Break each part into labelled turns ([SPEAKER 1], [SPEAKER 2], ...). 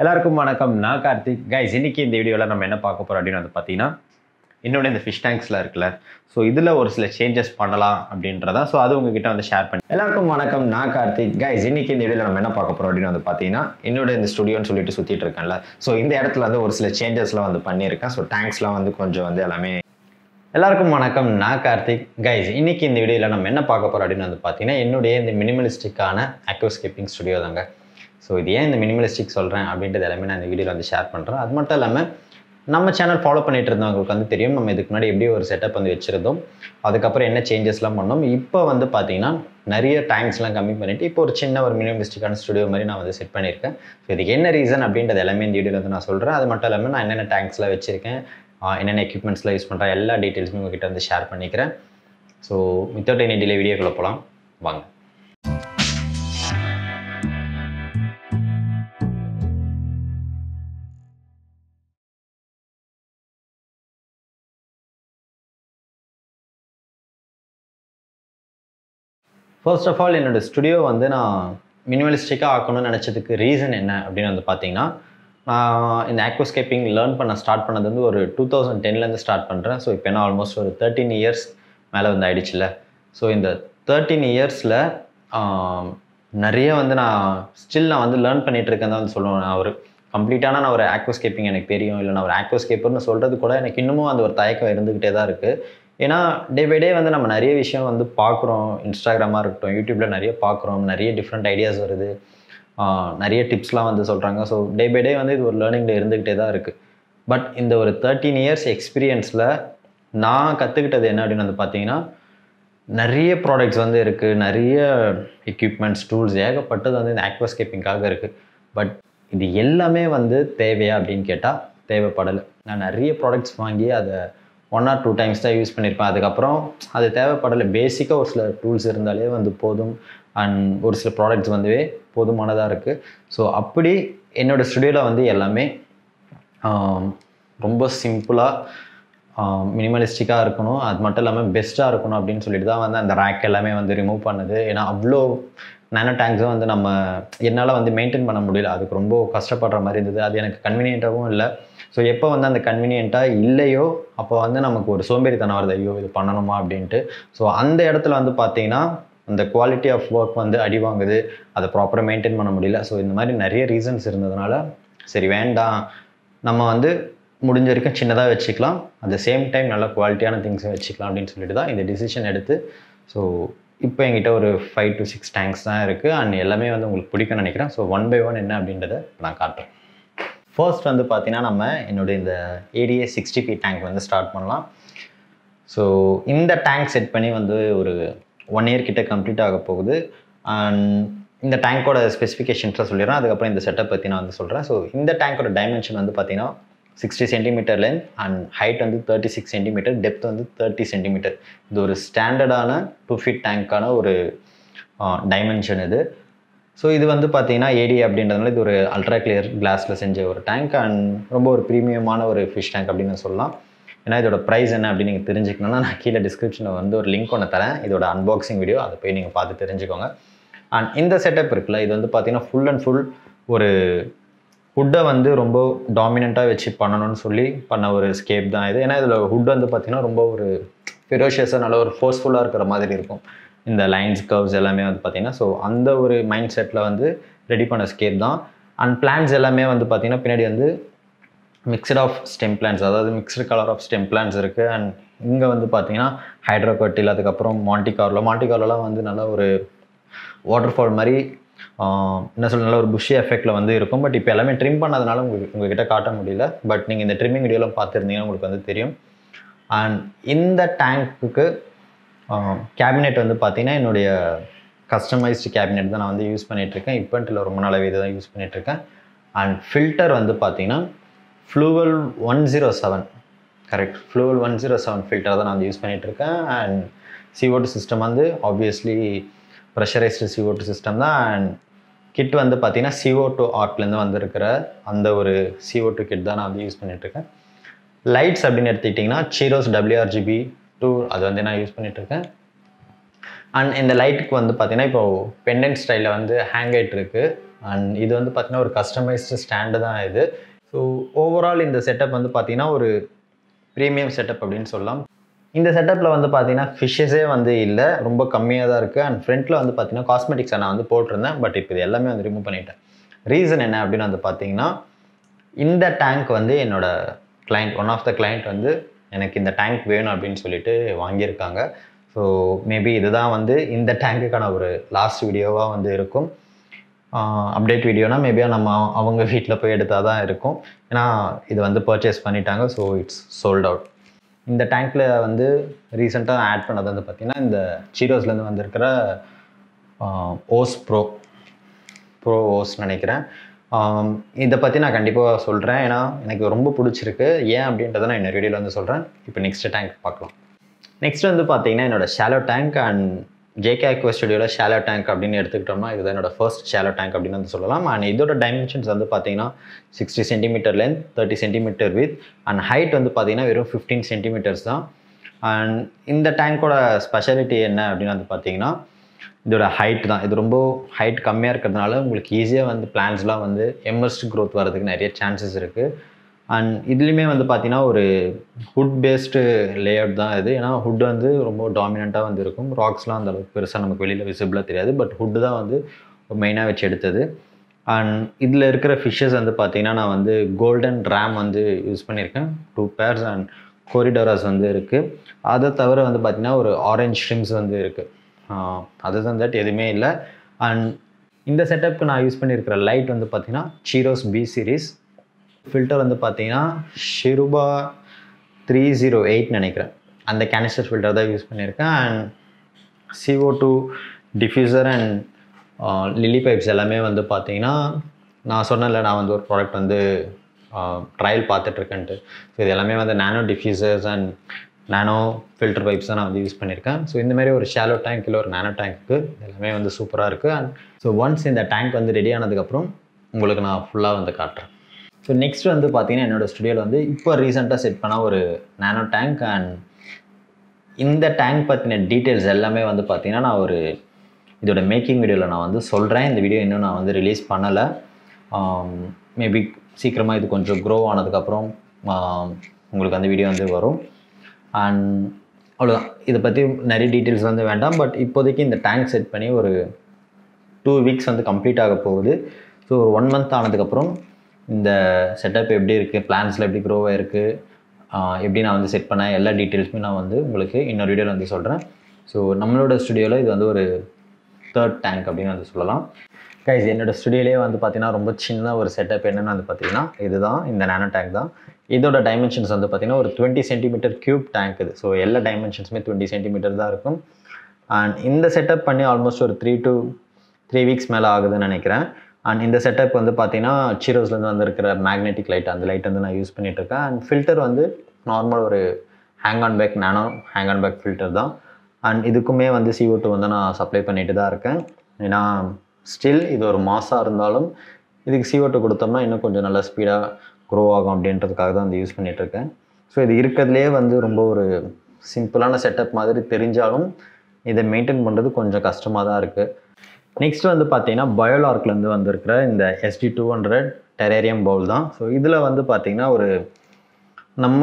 [SPEAKER 1] எல்லாருக்கும் வணக்கம் நான் கார்த்திக் கைஸ் இன்னைக்கு இந்த வீடியோவில் நம்ம என்ன பார்க்க போகிறோம் அப்படின்னு வந்து பார்த்தீங்கன்னா இன்னொன்று இந்த ஃபிஷ் டேங்க்ஸில் இருக்குல்ல ஸோ இதில் ஒரு சில சேஞ்சஸ் பண்ணலாம் அப்படின்றதா ஸோ அது உங்ககிட்ட வந்து ஷேர் பண்ணி எல்லாருக்கும் வணக்கம் நான் கார்த்திக் கைஸ் இன்னைக்கு இந்த வீடியோவில் நம்ம என்ன பார்க்க போகிறோம் அப்படின்னு வந்து பார்த்தீங்கன்னா என்னோட இந்த ஸ்டுடியோன்னு சொல்லிட்டு சுற்றிட்டு இருக்கேன்ல ஸோ இந்த இடத்துல வந்து ஒரு சில சேஞ்சஸ்லாம் வந்து பண்ணியிருக்கேன் ஸோ டேங்க்ஸ்லாம் வந்து கொஞ்சம் வந்து எல்லாமே எல்லாருக்கும் வணக்கம் நான் கார்த்திக் கைஸ் இன்னைக்கு இந்த வீடியோவில் நம்ம என்ன பார்க்க போகிறோம் அப்படின்னு வந்து பார்த்தீங்கன்னா என்னுடைய இந்த மினிமலிஸ்டிக்கான அக்வோஸ்கேப்பிங் ஸ்டுடியோ தாங்க ஸோ இது ஏன் இந்த மினிமலிஸ்டிக் சொல்கிறேன் அப்படின்றது எல்லாமே நான் இந்த வீடியோவில் வந்து ஷேர் பண்ணுறேன் அது மட்டும் இல்லாமல் நம்ம சேனல் ஃபாலோ பண்ணிட்டு இருந்தவங்களுக்கு வந்து தெரியும் நம்ம இதுக்கு முன்னாடி எப்படி ஒரு செட்டப் வந்து வச்சுருந்தோம் அதுக்கப்புறம் என்ன சேஞ்சஸ்லாம் பண்ணோம் இப்போ வந்து பார்த்தீங்கன்னா நிறைய டேங்க்ஸ்லாம் கம்மி பண்ணிவிட்டு இப்போ ஒரு சின்ன ஒரு மினிமலிஸ்டிக்கான ஸ்டுடியோ மாதிரி நான் வந்து செட் பண்ணியிருக்கேன் ஸோ இதுக்கு என்ன ரீசன் அப்படின்றது எல்லாமே இந்த வீடியோவில் வந்து நான் சொல்கிறேன் அது மட்டும் இல்லாமல் நான் என்னென்ன டேங்க்ஸ்லாம் வச்சுருக்கேன் ஆஹ் என்னென்ன எக்யூப்மெண்ட்ஸ்லாம் யூஸ் பண்ணுறேன் எல்லா டீட்டெயில்ஸுமே உங்ககிட்ட வந்து ஷேர் பண்ணிக்கிறேன் ஸோ வித்தவுட் எனி டிலே வீடியோக்குள்ளே போகலாம் வாங்க ஃபர்ஸ்ட் ஆஃப் ஆல் என்னோட ஸ்டுடியோ வந்து நான் மினிமலிஸ்டிக்காக ஆக்கணும்னு நினச்சதுக்கு ரீசன் என்ன அப்படின்னு வந்து பார்த்தீங்கன்னா நான் இந்த ஆக்வோஸ்கேப்பிங் லேர்ன் பண்ண ஸ்டார்ட் பண்ணது வந்து ஒரு டூ தௌசண்ட் டென்லேருந்து ஸ்டார்ட் பண்ணுறேன் ஸோ இப்போ என்ன ஆல்மோஸ்ட் ஒரு தேர்ட்டீன் இயர்ஸ் மேலே வந்து ஆயிடுச்சுல ஸோ இந்த தேர்ட்டீன் இயர்ஸில் நிறைய வந்து நான் ஸ்டில் நான் வந்து லேர்ன் பண்ணிட்டு இருக்கேன் தான் வந்து சொல்லுவேன் நான் ஒரு கம்ப்ளீட்டான நான் ஒரு ஆக்வோஸ்கேப்பிங் எனக்கு தெரியும் இல்லை நான் ஒரு ஆக்வோஸ்கேப்பர்னு சொல்கிறது கூட எனக்கு இன்னமும் அந்த ஒரு தயக்கம் இருந்துக்கிட்டே தான் இருக்குது ஏன்னா டே பை டே வந்து நம்ம நிறைய விஷயம் வந்து பார்க்குறோம் இன்ஸ்டாகிராமாக இருக்கட்டும் யூடியூப்பில் நிறைய பார்க்குறோம் நிறைய டிஃப்ரெண்ட் ஐடியாஸ் வருது ஆஹ் நிறைய டிப்ஸ்லாம் வந்து சொல்கிறாங்க ஸோ டே பை டே வந்து இது ஒரு லேர்னிங்கில் இருந்துக்கிட்டே தான் இருக்குது பட் இந்த ஒரு தேர்ட்டீன் இயர்ஸ் எக்ஸ்பீரியன்ஸில் நான் கற்றுக்கிட்டது என்ன அப்படின்னு வந்து பார்த்தீங்கன்னா நிறைய ப்ராடக்ட்ஸ் வந்து இருக்குது நிறைய எக்யூப்மெண்ட்ஸ் டூல்ஸ் ஏகப்பட்டது வந்து இந்த ஆக்வாஸ்கேப்பிங்காக இருக்குது பட் இது எல்லாமே வந்து தேவையா அப்படின்னு கேட்டால் தேவைப்படலை நான் நிறைய ப்ராடக்ட்ஸ் வாங்கி அதை ஒன் ஆர் டூ டைம்ஸ் தான் யூஸ் பண்ணியிருப்பேன் அதுக்கப்புறம் அது தேவைப்படலை பேசிக்காக ஒரு சில டூல்ஸ் இருந்தாலே வந்து போதும் அண்ட் ஒரு சில ப்ராடக்ட்ஸ் வந்துவே போதுமானதாக இருக்குது ஸோ அப்படி என்னோடய ஸ்டுடியோவில் வந்து எல்லாமே ஆம், ரொம்ப சிம்பிளாக மினிமலிஸ்டிக்காக இருக்கணும் அது மட்டும் இல்லாமல் பெஸ்ட்டாக இருக்கணும் அப்படின்னு சொல்லிட்டு தான் வந்து அந்த ரேக் எல்லாமே வந்து ரிமூவ் பண்ணுது ஏன்னா அவ்வளோ நானோ டேங்க்ஸும் வந்து நம்ம என்னால் வந்து மெயின்டைன் பண்ண முடியல அதுக்கு ரொம்ப கஷ்டப்படுற மாதிரி இருந்தது அது எனக்கு கன்வீனியண்ட்டாகவும் இல்லை ஸோ எப்போ வந்து அந்த கன்வீனியண்ட்டாக இல்லையோ அப்போ வந்து நமக்கு ஒரு சோம்பேறித்தனம் வருது ஐயோ இது பண்ணணுமா அப்படின்ட்டு ஸோ அந்த இடத்துல வந்து பார்த்தீங்கன்னா அந்த குவாலிட்டி ஆஃப் ஒர்க் வந்து அடி வாங்குது அதை ப்ராப்பராக மெயின்டைன் பண்ண முடியல ஸோ இந்த மாதிரி நிறைய ரீசன்ஸ் இருந்ததுனால சரி வேண்டாம் நம்ம வந்து முடிஞ்ச வரைக்கும் சின்னதாக வச்சுக்கலாம் அட் சேம் டைம் நல்ல குவாலிட்டியான திங்ஸும் வச்சுக்கலாம் அப்படின்னு சொல்லிட்டு தான் இந்த டிசிஷன் எடுத்து ஸோ இப்போ என்கிட்ட ஒரு ஃபைவ் டு சிக்ஸ் டேங்க்ஸ் தான் இருக்குது அண்ட் எல்லாமே வந்து உங்களுக்கு பிடிக்கும்னு நினைக்கிறேன் ஸோ ஒன் பை ஒன் என்ன அப்படின்றத நான் காட்டுறேன் ஃபர்ஸ்ட் வந்து பார்த்தீங்கன்னா நம்ம என்னோட இந்த ஏடிஏ சிக்ஸ்டி ஃபீட் டேங்க் வந்து ஸ்டார்ட் பண்ணலாம் ஸோ இந்த டேங்க் செட் பண்ணி வந்து ஒரு ஒன் இயர் கிட்ட கம்ப்ளீட் ஆக போகுது அண்ட் இந்த டேங்கோட ஸ்பெசிஃபிகேஷன்ஸாக சொல்லிடுறேன் அதுக்கப்புறம் இந்த செட்டப் பற்றி நான் வந்து சொல்கிறேன் ஸோ இந்த டேங்கோட டைமென்ஷன் வந்து பார்த்தீங்கன்னா sixty centimetre length and height வந்து தேர்ட்டி சிக்ஸ் சென்டிமீட்டர் டெப்த் வந்து தேர்ட்டி சென்டிமீட்டர் இது ஒரு ஸ்டாண்டர்டான டூ ஃபீட் டேங்க்கான ஒரு டைமென்ஷன் இது ஸோ இது வந்து பார்த்தீங்கன்னா ஏடி அப்படின்றதுனால இது ஒரு அல்ட்ரா கிளியர் கிளாஸில் செஞ்ச ஒரு டேங்க் அண்ட் ரொம்ப ஒரு ப்ரீமியமான ஒரு ஃபிஷ் டேங்க் அப்படின்னு சொல்லலாம் ஏன்னா இதோட ப்ரைஸ் என்ன அப்படின்னு நீங்கள் தெரிஞ்சுக்கணும்னா நான் கீழே டிஸ்கிரிப்ஷனில் வந்து ஒரு லிங்க் ஒன்று தரேன் இதோட அன்பாக்சிங் வீடியோ அதை போய் நீங்கள் பார்த்து தெரிஞ்சுக்கோங்க அண்ட் இந்த செட்டப் இருக்குல்ல இது வந்து பார்த்தீங்கன்னா ஃபுல் அண்ட் ஃபுல் ஒரு ஹுட்டை வந்து ரொம்ப டாமினண்ட்டாக வச்சு பண்ணணும்னு சொல்லி பண்ண ஒரு ஸ்கேப் தான் இது ஏன்னா இதில் ஹுட் வந்து பார்த்தீங்கன்னா ரொம்ப ஒரு ஃபெரோஷியஸாக நல்ல ஒரு ஃபோர்ஸ்ஃபுல்லாக இருக்கிற மாதிரி இருக்கும் இந்த லைன்ஸ் கர்வ்ஸ் எல்லாமே வந்து பார்த்தீங்கன்னா ஸோ அந்த ஒரு மைண்ட் செட்டில் வந்து ரெடி பண்ண ஸ்கேப் தான் அண்ட் பிளான்ஸ் எல்லாமே வந்து பார்த்தீங்கன்னா பின்னாடி வந்து மிக்சட் ஆஃப் ஸ்டெம் பிளான்ஸ் அதாவது mixed colour of stem plants இருக்குது அண்ட் இங்கே வந்து பார்த்தீங்கன்னா ஹைட்ரோகட்டில் அதுக்கப்புறம் மாண்டி கார்லோ மாண்டி கார்லோலாம் வந்து நல்ல ஒரு வாட்டர் ஃபால் மாதிரி ஆஹ், என்ன சொல்ல நல்ல ஒரு புஷி எஃபெக்டில் வந்து இருக்கும் பட் இப்போ எல்லாமே ட்ரிம் பண்ணதுனால உங்களுக்கு உங்ககிட்ட காட்ட முடியல பட் நீங்கள் இந்த ட்ரிம்மிங் வீடியோலாம் பார்த்துருந்தீங்கன்னா உங்களுக்கு வந்து தெரியும் அண்ட் இந்த டேங்க்குக்கு கேபினெட் வந்து பார்த்தீங்கன்னா என்னுடைய கஸ்டமைஸ்டு கேபினெட் தான் நான் வந்து யூஸ் பண்ணிகிட்ருக்கேன் இப்போன்ட்டு இல்லை ரொம்ப நாளாகவே இதை தான் யூஸ் பண்ணிகிட்ருக்கேன் அண்ட் ஃபில்டர் வந்து பார்த்தீங்கன்னா Fluval one zero seven correct Fluval one zero seven filter தான் நான் வந்து யூஸ் பண்ணிகிட்ருக்கேன் அண்ட் CO2 சிஸ்டம் வந்து ஆப்வியஸ்லி ப்ரெஷரைஸ்டு CO2 சிஸ்டம் தான் அண்ட் கிட் வந்து பார்த்தீங்கன்னா CO2 டூ ஆர்ட்லேருந்து வந்திருக்கிற அந்த ஒரு CO2 கிட் தான் நான் வந்து யூஸ் பண்ணிகிட்ருக்கேன் லைட்ஸ் அப்படின்னு எடுத்துக்கிட்டிங்கன்னா சீரோஸ் டபிள்யூஆர்ஜிபி டூ அது வந்து நான் யூஸ் பண்ணிகிட்ருக்கேன் அண்ட் இந்த லைட்டுக்கு வந்து பார்த்தீங்கன்னா இப்போ பெண்டன்ட் ஸ்டைலில் வந்து ஹேங் ஆகிட்டு இருக்கு அண்ட் இது வந்து பார்த்தீங்கன்னா ஒரு கஸ்டமைஸ்டு ஸ்டாண்டு தான் இது ஸோ ஓவரால் இந்த செட்டப் வந்து பார்த்தீங்கன்னா ஒரு ப்ரீமியம் செட்டப் அப்படின்னு சொல்லலாம் இந்த செட்டப்பில் வந்து பார்த்தீங்கன்னா ஃபிஷ்ஷஸே வந்து இல்லை ரொம்ப கம்மியாக தான் இருக்குது அண்ட் ஃப்ரண்ட்டில் வந்து பார்த்தீங்கன்னா காஸ்மெட்டிக்ஸை நான் வந்து போட்டிருந்தேன் பட் இப்போ இது எல்லாமே வந்து ரிமூவ் பண்ணிட்டேன் ரீசன் என்ன அப்படின்னு வந்து பார்த்தீங்கன்னா இந்த டேங்க் வந்து என்னோட client one of the client வந்து எனக்கு இந்த டேங்க் வேணும் அப்படின்னு சொல்லிட்டு வாங்கியிருக்காங்க ஸோ மேபி இதுதான் வந்து இந்த டேங்க்குக்கான ஒரு லாஸ்ட் வீடியோவாக வந்து இருக்கும் அப்டேட் வீடியோனா மேபி நம்ம அவங்க வீட்டில் போய் எடுத்தால் தான் இருக்கும் ஏன்னா இது வந்து பர்ச்சேஸ் பண்ணிட்டாங்க ஸோ இட்ஸ் சோல்ட் அவுட் இந்த டேங்க்கில் வந்து ரீசெண்டாக ஆட் பண்ணது வந்து பார்த்திங்கன்னா இந்த சீரோஸ்லேருந்து வந்திருக்கிற ஓஸ் ப்ரோ ப்ரோ ஓஸ் நினைக்கிறேன் ஆம், இதை பற்றி நான் கண்டிப்பாக சொல்கிறேன் ஏன்னா எனக்கு ரொம்ப பிடிச்சிருக்கு ஏன் அப்படின்றத நான் இன்னொரு வீடியோவில் வந்து சொல்கிறேன் இப்போ நெக்ஸ்ட் டேங்க் பார்க்கலாம் நெக்ஸ்ட் வந்து பார்த்தீங்கன்னா என்னோட shallow tank and JK aqua ஸ்டுடியோவில் ஷாலோ டேங்க் அப்படின்னு எடுத்துக்கிட்டோம்னா இதுதான் என்னோட ஃபர்ஸ்ட் ஷாலோ டேங்க் அப்படின்னு வந்து சொல்லலாம் அண்ட் இதோட டைமென்ஷன்ஸ் வந்து பார்த்தீங்கன்னா sixty centimetre length thirty centimetre with and height வந்து பார்த்தீங்கன்னா வெறும் ஃபிஃப்டீன் சென்டிமீட்டர்ஸ் தான் அண்ட் இந்த டேங்கோட ஸ்பெஷாலிட்டி என்ன அப்படின்னு வந்து பார்த்தீங்கன்னா இதோட ஹைட் தான் இது ரொம்ப ஹைட் கம்மியாக இருக்கிறதுனால உங்களுக்கு ஈஸியாக வந்து பிளான்ஸ்லாம் வந்து எமர்ஸ்ட் growth வரதுக்கு நிறைய சான்சஸ் இருக்குது அண்ட் இதுலேயுமே வந்து பார்த்தீங்கன்னா ஒரு ஹுட் பேஸ்டு லேஅவுட் தான் இது ஏன்னா ஹுட் வந்து ரொம்ப டாமினண்ட்டாக வந்து இருக்கும் ராக்ஸ்லாம் அந்த அளவுக்கு பெருசாக நமக்கு வெளியில் விசிபிளாக தெரியாது பட் ஹுட்டு தான் வந்து மெயினாக வச்சு எடுத்தது அண்ட் இதில் இருக்கிற ஃபிஷ்ஷஸ் வந்து பார்த்தீங்கன்னா நான் வந்து கோல்டன் ரேம் வந்து யூஸ் பண்ணியிருக்கேன் டூ பேர்ஸ் அண்ட் கோரிடோராஸ் வந்து இருக்குது அதை தவிர வந்து பார்த்தீங்கன்னா ஒரு ஆரஞ்ச் ஷ்ரிம்ஸ் வந்து இருக்குது அதர் தன் தட் எதுவுமே இல்லை அண்ட் இந்த செட்டப்புக்கு நான் யூஸ் பண்ணியிருக்கிற லைட் வந்து பார்த்தீங்கன்னா சீரோஸ் பி சீரிஸ் ஃபில்டர் வந்து பார்த்தீங்கன்னா ஷிருபா த்ரீ ஜீரோ எயிட் நினைக்கிறேன் அந்த கேனிஸ்டர் ஃபில்டர் தான் யூஸ் பண்ணியிருக்கேன் and CO2 two diffuser and lily pipes எல்லாமே வந்து பார்த்தீங்கன்னா நான் சொன்னேன்ல நான் வந்து ஒரு ப்ராடக்ட் வந்து ட்ரையல் பார்த்துட்ருக்கேன்ட்டு ஸோ இது எல்லாமே வந்து nano diffusers and nano filter pipes தான் நான் வந்து யூஸ் பண்ணியிருக்கேன் ஸோ இந்த மாதிரி ஒரு ஷாலோ டேங்க் இல்லை ஒரு நானோ டேங்க்கு எல்லாமே வந்து சூப்பராக இருக்குது அண்ட் ஸோ ஒன்ஸ் இந்த டேங்க் வந்து ரெடி ஆனதுக்கப்புறம் உங்களுக்கு நான் ஃபுல்லாக வந்து காட்டுறேன் ஸோ நெக்ஸ்ட் வந்து பார்த்தீங்கன்னா என்னோடய ஸ்டுடியோவில் வந்து இப்போ ரீசெண்டாக செட் பண்ண ஒரு நானோ டேங்க் அண்ட் இந்த டேங்க் பற்றின டீட்டெயில்ஸ் எல்லாமே வந்து பார்த்தீங்கன்னா நான் ஒரு இதோட மேக்கிங் வீடியோவில் நான் வந்து சொல்கிறேன் இந்த வீடியோ இன்னும் நான் வந்து ரிலீஸ் பண்ணலை மேபி சீக்கிரமாக இது கொஞ்சம் க்ரோ ஆனதுக்கப்புறம் ஆம், உங்களுக்கு அந்த வீடியோ வந்து வரும் அண்ட் அவ்வளோதான் இதை பற்றி நிறைய டீட்டெயில்ஸ் வந்து வேண்டாம் பட் இப்போதைக்கு இந்த டேங்க் செட் பண்ணி ஒரு டூ வீக்ஸ் வந்து கம்ப்ளீட் ஆக போகுது ஸோ ஒரு ஒன் மந்த் ஆனதுக்கப்புறம் இந்த செட்டப் எப்படி இருக்குது பிளான்ஸில் எப்படி க்ரோ ஆயிருக்கு ஆஹ் எப்படி நான் வந்து செட் பண்ணேன் எல்லா டீட்டெயில்ஸுமே நான் வந்து உங்களுக்கு இன்னொரு வீடியோவில் வந்து சொல்கிறேன் ஸோ நம்மளோட ஸ்டுடியோவில் இது வந்து ஒரு தேர்ட் டேங்க் அப்படின்னு வந்து சொல்லலாம் கைஸ் என்னோட ஸ்டுடியோலேயே வந்து பார்த்தீங்கன்னா ரொம்ப சின்ன ஒரு செட்டப் என்னென்னு வந்து பார்த்தீங்கன்னா இதுதான் இந்த நானோ டேங்க் தான் இதோட டைமென்ஷன்ஸ் வந்து பார்த்தீங்கன்னா ஒரு டுவெண்ட்டி சென்டிமீட்டர் க்யூப் டேங்க் இது ஸோ எல்லா டைமென்ஷன்ஸுமே டுவெண்ட்டி சென்டிமீட்டர் தான் இருக்கும் அண்ட் இந்த செட்டப் பண்ணி ஆல்மோஸ்ட் ஒரு த்ரீ டு த்ரீ வீக்ஸ் மேலே ஆகுதுன்னு நினைக்கிறேன் அண்ட் இந்த செட்டப் வந்து பார்த்தீங்கன்னா சீரோஸ்லேருந்து வந்திருக்கிற மேக்னெட்டிக் லைட் அந்த லைட் வந்து நான் யூஸ் பண்ணிட்டு இருக்கேன் அண்ட் ஃபில்டர் வந்து நார்மல் ஒரு hang on back nano hang on back filter தான் அண்ட் இதுக்குமே வந்து CO2 டூ வந்து நான் சப்ளை பண்ணிட்டு தான் இருக்கேன் ஏன்னா ஸ்டில் இது ஒரு மாசாக இருந்தாலும் இதுக்கு CO2 டூ கொடுத்தோம்னா இன்னும் கொஞ்சம் நல்லா ஸ்பீடாக க்ரோ ஆகும் அப்படின்றதுக்காக தான் வந்து யூஸ் பண்ணிட்டு இருக்கேன் ஸோ இது இருக்கிறதுலே வந்து ரொம்ப ஒரு சிம்பிளான செட்டப் மாதிரி தெரிஞ்சாலும் இதை மெயின்டைன் பண்ணுறது கொஞ்சம் கஷ்டமாக தான் இருக்குது நெக்ஸ்ட் வந்து பார்த்தீங்கன்னா பயோலார்க்லேருந்து வந்திருக்கிற இந்த SD two hundred terrarium bowl தான் ஸோ இதில் வந்து பார்த்தீங்கன்னா ஒரு நம்ம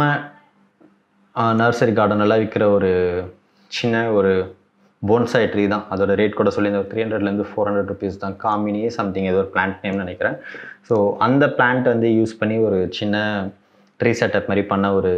[SPEAKER 1] நர்சரி கார்டனெல்லாம் விற்கிற ஒரு சின்ன ஒரு போன்சாய் ட்ரீ தான் அதோட ரேட் கூட சொல்லி இந்த த்ரீ ஹண்ட்ரட்லேருந்து ஃபோர் ஹண்ட்ரட் ருபீஸ் தான் காமினியே சம்திங் ஏதோ ஒரு பிளான்ட் நேம் நினைக்கிறேன் ஸோ அந்த பிளான்ட் வந்து யூஸ் பண்ணி ஒரு சின்ன ட்ரீ செட்டப் மாதிரி பண்ண ஒரு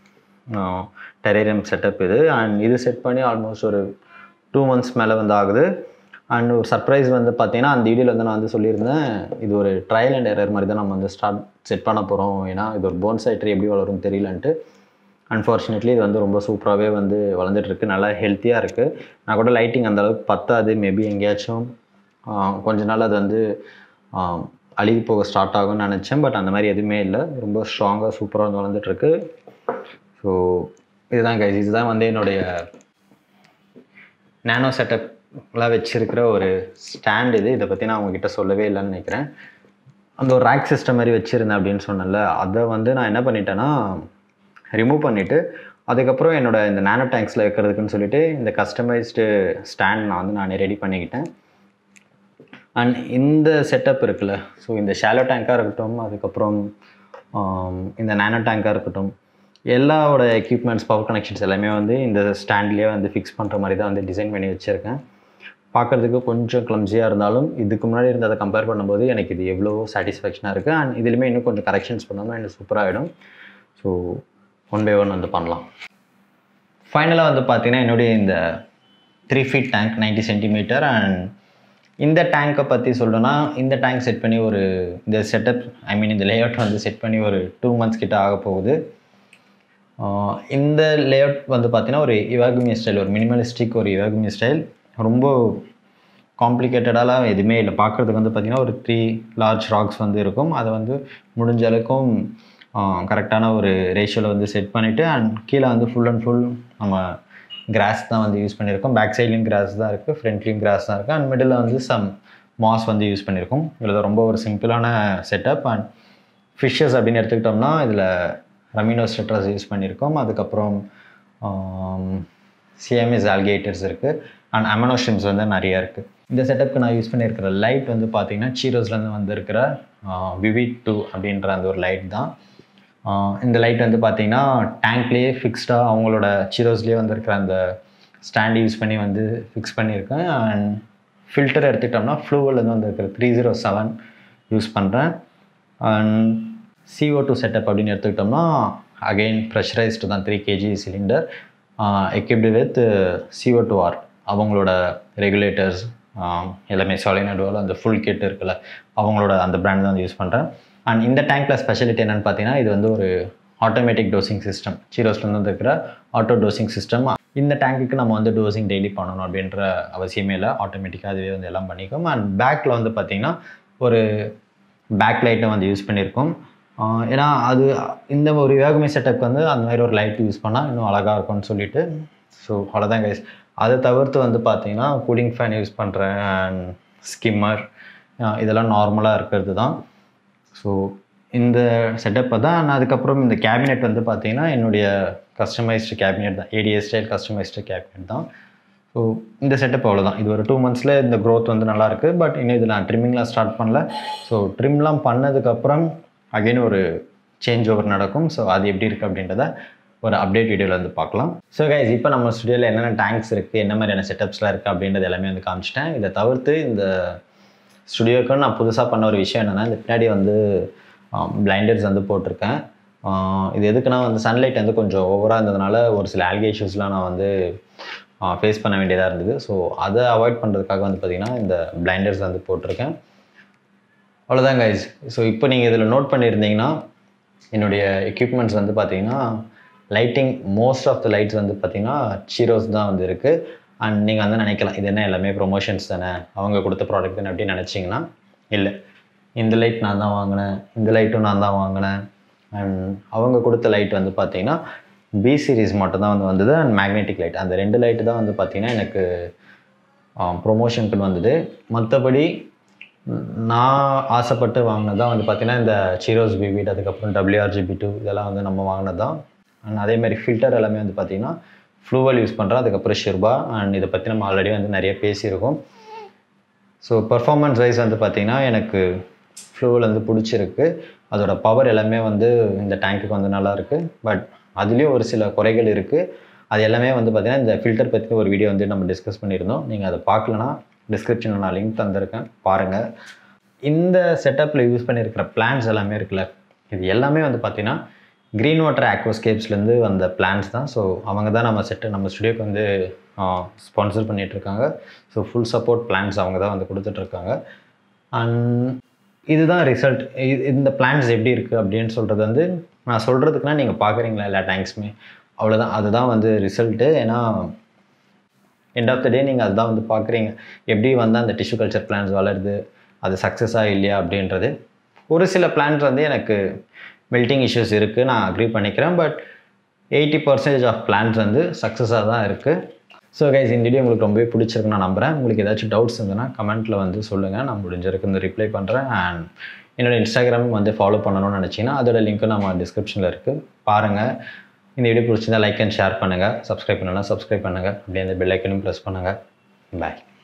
[SPEAKER 1] டெரேரியம் செட்டப் இது அண்ட் இது செட் பண்ணி ஆல்மோஸ்ட் ஒரு டூ மந்த்ஸ் மேலே வந்து ஆகுது அண்ட் ஒரு சர்ப்ரைஸ் வந்து பார்த்தீங்கன்னா அந்த வீடியோவில் வந்து நான் வந்து சொல்லியிருந்தேன் இது ஒரு ட்ரையல் அண்ட் எரர் மாதிரி தான் நம்ம வந்து ஸ்டார்ட் செட் பண்ண போகிறோம் ஏன்னா இது ஒரு போன்சாய் ட்ரீ எப்படி வளரும்னு தெரியலன்ட்டு அன்ஃபார்ச்சுனேட்லி இது வந்து ரொம்ப சூப்பராகவே வந்து வளர்ந்துட்டு இருக்கு நல்லா ஹெல்த்தியாக இருக்குது நான் கூட லைட்டிங் அந்த அளவுக்கு பத்தாது மேபி எங்கேயாச்சும் ஆஹ், கொஞ்ச நாள் அது வந்து ஆஹ், அழுகி போக ஸ்டார்ட் ஆகும்னு நினச்சேன் பட் அந்த மாதிரி எதுவுமே இல்லை ரொம்ப ஸ்ட்ராங்காக சூப்பராக வந்து வளர்ந்துட்டு இருக்கு ஸோ இதுதான் கைஸ் இதுதான் வந்து என்னுடைய நேனோ செட்டப்லாம் வச்சிருக்கிற ஒரு ஸ்டாண்ட் இது இதை பற்றி நான் உங்ககிட்ட சொல்லவே இல்லைன்னு நினைக்கிறேன் அந்த ஒரு ரேக் சிஸ்டம் மாதிரி வச்சுருந்தேன் அப்படின்னு சொன்னேன்ல அதை வந்து நான் என்ன பண்ணிட்டேன்னா ரிமூவ் பண்ணிவிட்டு அதுக்கப்புறம் என்னோட இந்த நானோ டேங்க்ஸில் வைக்கிறதுக்குன்னு சொல்லிட்டு இந்த கஸ்டமைஸ்டு ஸ்டாண்ட் நான் வந்து நான் ரெடி பண்ணிக்கிட்டேன் அண்ட் இந்த செட்டப் இருக்குல்ல ஸோ இந்த ஷாலோ டேங்காக இருக்கட்டும் அதுக்கப்புறம் ஆம், இந்த நேனோ டேங்காக இருக்கட்டும் எல்லாவோட எக்யூப்மெண்ட்ஸ் பவர் கனெக்ஷன்ஸ் எல்லாமே வந்து இந்த ஸ்டாண்ட்லேயே வந்து ஃபிக்ஸ் பண்ணுற மாதிரி தான் வந்து டிசைன் பண்ணி வச்சுருக்கேன் பார்க்குறதுக்கு கொஞ்சம் கிளம்ஸியாக இருந்தாலும் இதுக்கு முன்னாடி இருந்ததை கம்பேர் பண்ணும்போது எனக்கு இது எவ்வளோ சாட்டிஸ்ஃபேக்ஷனாக இருக்குது அண்ட் இதுலேயுமே இன்னும் கொஞ்சம் கரெக்ஷன்ஸ் பண்ணோம்னா எனக்கு சூப்பராகிடும் ஸோ ஒன் பை ஒன் வந்து பண்ணலாம் ஃபைனலாக வந்து பார்த்தீங்கன்னா என்னுடைய இந்த three feet tank 90 centimetre and இந்த டேங்க்கை பற்றி சொல்லணும்னா இந்த டேங்க் செட் பண்ணி ஒரு இந்த செட்டப் ஐ மீன் இந்த லேஅவுட் வந்து செட் பண்ணி ஒரு டூ மந்த்ஸ் கிட்ட ஆக போகுது ஆஹ் இந்த லேஅவுட் வந்து பார்த்தீங்கன்னா ஒரு இவாகுமி ஸ்டைல் ஒரு மினிமலிஸ்டிக் ஒரு இவாகுமி ஸ்டைல் ரொம்ப காம்ப்ளிகேட்டடாலாம் எதுவுமே இல்லை பார்க்குறதுக்கு வந்து பார்த்திங்கன்னா ஒரு த்ரீ லார்ஜ் ராக்ஸ் வந்து இருக்கும் அதை வந்து முடிஞ்ச அளவுக்கும் கரெக்டான ஒரு ரேஷியோவில் வந்து செட் பண்ணிவிட்டு அண்ட் கீழே வந்து ஃபுல் அண்ட் ஃபுல் நம்ம கிராஸ் தான் வந்து யூஸ் பண்ணியிருக்கோம் பேக் சைட்லேயும் கிராஸ் தான் இருக்குது ஃப்ரண்ட்லேயும் கிராஸ் தான் இருக்குது அண்ட் மிடில் வந்து சம் மாஸ் வந்து யூஸ் பண்ணியிருக்கோம் இதில் ரொம்ப ஒரு சிம்பிளான செட்டப் அண்ட் ஃபிஷ்ஷஸ் அப்படின்னு எடுத்துக்கிட்டோம்னா இதில் ரமினோ ஸ்டெட்ராஸ் யூஸ் பண்ணியிருக்கோம் அதுக்கப்புறம் சிஎம்எஸ் ஆல்கேட்டர்ஸ் இருக்குது அண்ட் அமனோஷிம்ஸ் வந்து நிறைய இருக்குது இந்த செட்டப்க்கு நான் யூஸ் பண்ணியிருக்கிற லைட் வந்து பார்த்தீங்கன்னா சீரோஸ்லேருந்து வந்திருக்கிற விவி டூ அப்படின்ற அந்த ஒரு லைட் தான் ஆஹ் இந்த லைட் வந்து பார்த்தீங்கன்னா டேங்க்லேயே ஃபிக்ஸ்டாக அவங்களோட சீரோஸ்லேயே வந்திருக்கிற அந்த ஸ்டாண்ட் யூஸ் பண்ணி வந்து ஃபிக்ஸ் பண்ணியிருக்கேன் அண்ட் ஃபில்டர் எடுத்துக்கிட்டோம்னா ஃப்ளூவிலேருந்து வந்திருக்கிற த்ரீ ஜீரோ செவன் யூஸ் பண்ணுறேன் அண்ட் CO2 டூ செட்டப் அப்படின்னு எடுத்துக்கிட்டோம்னா அகெயின் ப்ரெஷரைஸ்டு தான் three KG cylinder equipped with CO2 two or அவங்களோட ரெகுலேட்டர்ஸ் எல்லாமே சாலினடோவில் அந்த ஃபுல் கிட் இருக்குல்ல அவங்களோட அந்த பிராண்ட் தான் யூஸ் பண்ணுறேன் அண்ட் இந்த டேங்க்கில் ஸ்பெஷாலிட்டி என்னென்னு பார்த்தீங்கன்னா இது வந்து ஒரு ஆட்டோமேட்டிக் டோசிங் சிஸ்டம் சீரோஸ்லேருந்து இருக்கிற ஆட்டோ டோசிங் சிஸ்டம் இந்த டேங்க்குக்கு நம்ம வந்து டோசிங் டெய்லி பண்ணணும் அப்படின்ற அவசியமே இல்லை ஆட்டோமேட்டிக்காக அதுவே வந்து எல்லாம் பண்ணிக்கும் அண்ட் பேக்கில் வந்து பார்த்திங்கன்னா ஒரு பேக் லைட்டை வந்து யூஸ் பண்ணியிருக்கோம் ஆஹ் ஏன்னா அது இந்த ஒரு வேகமே செட்டப்க்கு வந்து அந்த மாதிரி ஒரு லைட் யூஸ் பண்ணால் இன்னும் அழகாக இருக்கும்னு சொல்லிட்டு ஸோ அவ்வளோதான் கைஸ் அதை தவிர்த்து வந்து பார்த்தீங்கன்னா கூலிங் ஃபேன் யூஸ் பண்ணுறேன் அண்ட் ஸ்கிம்மர் இதெல்லாம் நார்மலாக இருக்கிறது தான் ஸோ இந்த செட்டப்பை தான் நான் அதுக்கப்புறம் இந்த கேபினெட் வந்து பார்த்தீங்கன்னா என்னுடைய கஸ்டமைஸ்டு கேபினெட் தான் ஏடிஎஸ் ஸ்டைல் கஸ்டமைஸ்டு கேபினெட் தான் ஸோ இந்த செட்டப் அவ்வளோதான் இது ஒரு டூ மந்த்ஸில் இந்த க்ரோத் வந்து நல்லா இருக்கு பட் இன்னும் இது நான் ட்ரிம்மிங்லாம் ஸ்டார்ட் பண்ணல ஸோ ட்ரிம்லாம் பண்ணதுக்கப்புறம் அகைன் ஒரு சேஞ்ச் ஓவர் நடக்கும் ஸோ அது எப்படி இருக்குது அப்படின்றத ஒரு அப்டேட் வீடியோவில் வந்து பார்க்கலாம் ஸோ கைஸ் இப்போ நம்ம ஸ்டுடியோவில் என்னென்ன டேங்க்ஸ் இருக்குது என்ன மாதிரியான செட்டப்ஸ்லாம் இருக்குது அப்படின்றது எல்லாமே வந்து காமிச்சிட்டேன் இதை தவிர்த்து இந்த ஸ்டுடியோக்கு நான் புதுசாக பண்ண ஒரு விஷயம் என்னென்னா இந்த பின்னாடி வந்து பிளைண்டர்ஸ் வந்து போட்டிருக்கேன் ஆஹ் இது எதுக்குன்னா வந்து சன்லைட் வந்து கொஞ்சம் ஓவராக இருந்ததுனால ஒரு சில ஆல்கே இஷ்யூஸ்லாம் நான் வந்து ஃபேஸ் பண்ண வேண்டியதாக இருந்தது ஸோ அதை அவாய்ட் பண்ணுறதுக்காக வந்து பார்த்திங்கன்னா இந்த பிளைண்டர்ஸ் வந்து போட்டிருக்கேன் அவ்வளோதான் கைஸ் ஸோ இப்போ நீங்கள் இதில் நோட் பண்ணியிருந்தீங்கன்னா என்னுடைய எக்யூப்மெண்ட்ஸ் வந்து பார்த்தீங்கன்னா lighting most of the lights வந்து பார்த்தீங்கன்னா சீரோஸ் தான் வந்து இருக்குது அண்ட் நீங்கள் வந்து நினைக்கலாம் இது என்ன எல்லாமே ப்ரொமோஷன்ஸ் தானே அவங்க கொடுத்த ப்ராடக்ட் தானே அப்படின்னு நினச்சிங்கன்னா இல்லை இந்த லைட் நான் தான் வாங்கினேன் இந்த லைட்டும் நான் தான் வாங்கினேன் அண்ட் அவங்க கொடுத்த லைட் வந்து பார்த்தீங்கன்னா பி சீரிஸ் மட்டும் தான் வந்து வந்தது அண்ட் மேக்னெட்டிக் லைட் அந்த ரெண்டு லைட்டு தான் வந்து பார்த்தீங்கன்னா எனக்கு ப்ரொமோஷனுக்குன்னு வந்தது மற்றபடி நான் ஆசைப்பட்டு வாங்கினது தான் வந்து பார்த்தீங்கன்னா இந்த சீரோஸ் பிபிட் அதுக்கப்புறம் டபிள்யூஆர்ஜிபி டூ இதெல்லாம் வந்து நம்ம வாங்கினது தான் அண்ட் அதே மாதிரி ஃபில்டர் எல்லாமே வந்து பார்த்தீங்கன்னா ஃப்ளூவல் யூஸ் பண்ணுறோம் அதுக்கப்புறம் ஷிர்பா அண்ட் இதை பற்றி நம்ம ஆல்ரெடி வந்து நிறைய பேசியிருக்கோம் ஸோ பர்ஃபார்மன்ஸ் வைஸ் வந்து பார்த்தீங்கன்னா எனக்கு ஃப்ளூவல் வந்து பிடிச்சிருக்கு அதோட பவர் எல்லாமே வந்து இந்த டேங்க்குக்கு வந்து நல்லா இருக்குது பட் அதுலேயும் ஒரு சில குறைகள் இருக்குது அது எல்லாமே வந்து பார்த்தீங்கன்னா இந்த ஃபில்டர் பற்றி ஒரு வீடியோ வந்து நம்ம டிஸ்கஸ் பண்ணியிருந்தோம் நீங்கள் அதை பார்க்கலனா டிஸ்கிரிப்ஷனில் நான் லிங்க் தந்திருக்கேன் பாருங்கள் இந்த செட்டப்பில் யூஸ் பண்ணியிருக்கிற பிளான்ஸ் எல்லாமே இருக்குல்ல இது எல்லாமே வந்து பார்த்தீங்கன்னா க்ரீன் வாட்டர் ஆக்வாஸ்கேப்ஸ்லேருந்து வந்த பிளான்ஸ் தான் ஸோ அவங்க தான் நம்ம செட்டு நம்ம ஸ்டுடியோக்கு வந்து ஸ்பான்சர் பண்ணிகிட்ருக்காங்க ஸோ ஃபுல் சப்போர்ட் பிளான்ஸ் அவங்க தான் வந்து கொடுத்துட்ருக்காங்க அண்ட் இதுதான் ரிசல்ட் இந்த பிளான்ஸ் எப்படி இருக்குது அப்படின்னு சொல்கிறது வந்து நான் சொல்கிறதுக்குனா நீங்கள் பார்க்குறீங்களா எல்லா டேங்க்ஸுமே அவ்வளோதான் அதுதான் வந்து ரிசல்ட்டு ஏன்னா எண்ட் ஆஃப் த டே நீங்கள் அதுதான் வந்து பார்க்குறீங்க எப்படி வந்து அந்த டிஷ்யூ கல்ச்சர் பிளான்ஸ் வளருது அது சக்ஸஸாக இல்லையா அப்படின்றது ஒரு சில பிளான்ஸ் வந்து எனக்கு மெல்ட்டிங் இஷ்யூஸ் இருக்குது நான் அக்ரி பண்ணிக்கிறேன் but eighty percentage of plants வந்து சக்ஸஸாக தான் இருக்குது ஸோ கைஸ் இந்த வீடியோ உங்களுக்கு ரொம்பவே பிடிச்சிருக்கு நான் நம்புகிறேன் உங்களுக்கு ஏதாச்சும் டவுட்ஸ் இருந்ததுன்னா கமெண்ட்டில் வந்து சொல்லுங்கள் நான் முடிஞ்சிருக்கு இந்த ரிப்ளை பண்ணுறேன் அண்ட் என்னோட இன்ஸ்டாகிராம் வந்து ஃபாலோ பண்ணணும்னு நினச்சிங்கன்னா அதோட லிங்க்கும் நம்ம டிஸ்கிரிப்ஷனில் இருக்குது பாருங்கள் இந்த வீடியோ பிடிச்சிருந்தா லைக் அண்ட் ஷேர் பண்ணுங்கள் சப்ஸ்கிரைப் பண்ணலாம் சப்ஸ்கிரைப் பண்ணுங்கள் அப்படியே அந்த பெல் ஐக்கனும் ப்ரெஸ் பண்ணுங்கள் பாய்